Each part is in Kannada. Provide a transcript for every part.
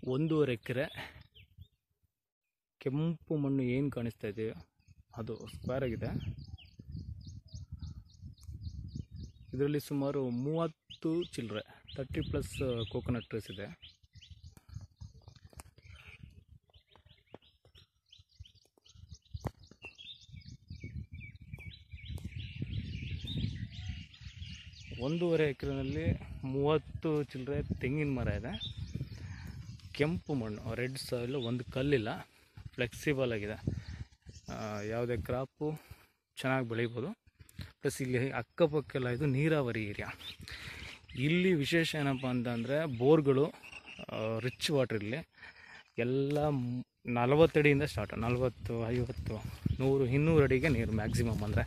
ಒಂದೂವರೆ ಎಕರೆ ಕೆಂಪು ಮಣ್ಣು ಏನು ಕಾಣಿಸ್ತಾ ಇದೆಯೋ ಅದು ಸ್ಕ್ವೇರ್ ಆಗಿದೆ ಇದರಲ್ಲಿ ಸುಮಾರು ಮೂವತ್ತು ಚಿಲ್ಲರೆ ತರ್ಟಿ ಪ್ಲಸ್ ಕೋಕೋನಟ್ ಟ್ರೀಸ್ ಇದೆ ಒಂದೂವರೆ ಎಕರೆನಲ್ಲಿ ಮೂವತ್ತು ಚಿಲ್ಲರೆ ತೆಂಗಿನ ಮರ ಇದೆ ಕೆಂಪು ಮಣ್ಣು ರೆಡ್ ಸಾಯಿಲು ಒಂದು ಕಲ್ಲಿಲ್ಲ ಫ್ಲೆಕ್ಸಿಬಲ್ ಆಗಿದೆ ಆ, ಯಾವುದೇ ಕ್ರಾಪು ಚೆನ್ನಾಗಿ ಬೆಳಿಬೋದು ಪ್ಲಸ್ ಇಲ್ಲಿ ಅಕ್ಕಪಕ್ಕೆಲ್ಲ ಇದು ನೀರಾವರಿ ಏರಿಯಾ ಇಲ್ಲಿ ವಿಶೇಷ ಏನಪ್ಪ ಅಂತಂದರೆ ಬೋರ್ಗಳು ರಿಚ್ ವಾಟರ್ ಇಲ್ಲಿ ಎಲ್ಲ ಮ್- ನಲವತ್ತಡಿಯಿಂದ ಸ್ಟಾರ್ಟ್ ನಲವತ್ತು ಐವತ್ತು ನೂರು ಇನ್ನೂರು ಅಡಿಗೆ ನೀರು ಮ್ಯಾಕ್ಸಿಮಮ್ ಅಂದರೆ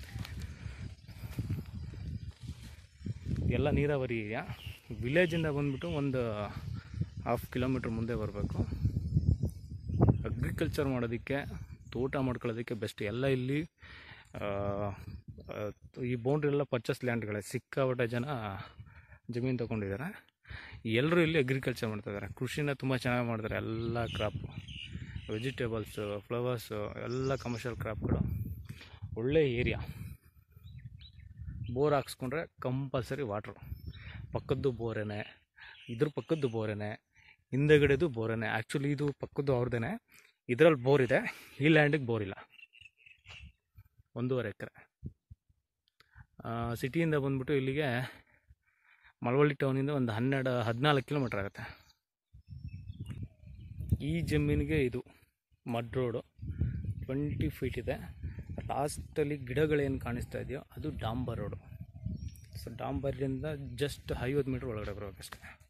ಎಲ್ಲ ನೀರಾವರಿ ಏರಿಯಾ ವಿಲೇಜಿಂದ ಬಂದ್ಬಿಟ್ಟು ಒಂದು ಹಾಫ್ ಕಿಲೋಮೀಟ್ರ್ ಮುಂದೆ ಬರಬೇಕು ಅಗ್ರಿಕಲ್ಚರ್ ಮಾಡೋದಕ್ಕೆ ತೋಟ ಮಾಡ್ಕೊಳ್ಳೋದಕ್ಕೆ ಬೆಸ್ಟ್ ಎಲ್ಲ ಇಲ್ಲಿ ಆ, ಆ, ಈ ಬೌಂಡ್ರಿ ಎಲ್ಲ ಪರ್ಚೇಸ್ ಲ್ಯಾಂಡ್ಗಳೇ ಸಿಕ್ಕಾಪಟ್ಟೆ ಜನ ಜಮೀನು ತೊಗೊಂಡಿದ್ದಾರೆ ಎಲ್ಲರೂ ಇಲ್ಲಿ ಅಗ್ರಿಕಲ್ಚರ್ ಮಾಡ್ತಿದ್ದಾರೆ ಕೃಷಿನ ತುಂಬ ಚೆನ್ನಾಗಿ ಮಾಡ್ತಾರೆ ಎಲ್ಲ ಕ್ರಾಪು ವೆಜಿಟೇಬಲ್ಸು ಫ್ಲವರ್ಸು ಎಲ್ಲ ಕಮರ್ಷಿಯಲ್ ಕ್ರಾಪ್ಗಳು ಒಳ್ಳೆ ಏರಿಯಾ ಬೋರ್ ಹಾಕ್ಸ್ಕೊಂಡ್ರೆ ಕಂಪಲ್ಸರಿ ವಾಟ್ರು ಪಕ್ಕದ್ದು ಬೋರೇನೆ ಇದ್ರ ಪಕ್ಕದ್ದು ಬೋರೇನೆ ಹಿಂದೆಗಡೆದು ಬೋರೇನೆ ಆ್ಯಕ್ಚುಲಿ ಇದು ಪಕ್ಕದ್ದು ಅವ್ರದ್ದೇನೆ ಇದರಲ್ಲಿ ಬೋರ್ ಇದೆ ಈ ಲ್ಯಾಂಡಿಗೆ ಬೋರ್ ಇಲ್ಲ ಒಂದೂವರೆ ಎಕರೆ ಸಿಟಿಯಿಂದ ಬಂದ್ಬಿಟ್ಟು ಇಲ್ಲಿಗೆ ಮಳವಳ್ಳಿ ಟೌನಿಂದ ಒಂದು ಹನ್ನೆರಡು ಹದಿನಾಲ್ಕು ಕಿಲೋಮೀಟ್ರ್ ಆಗುತ್ತೆ ಈ ಜಮೀನಿಗೆ ಇದು ಮಡ್ ರೋಡು ಟ್ವೆಂಟಿ ಫೀಟ್ ಇದೆ ಲಾಸ್ಟಲ್ಲಿ ಗಿಡಗಳೇನು ಕಾಣಿಸ್ತಾ ಇದೆಯೋ ಅದು ಡಾಂಬರ್ ರೋಡು ಸೊ ಡಾಂಬರಿಂದ ಜಸ್ಟ್ ಐವತ್ತು ಮೀಟ್ರ್ ಒಳಗಡೆ ಬರಬೇಕಷ್ಟೇ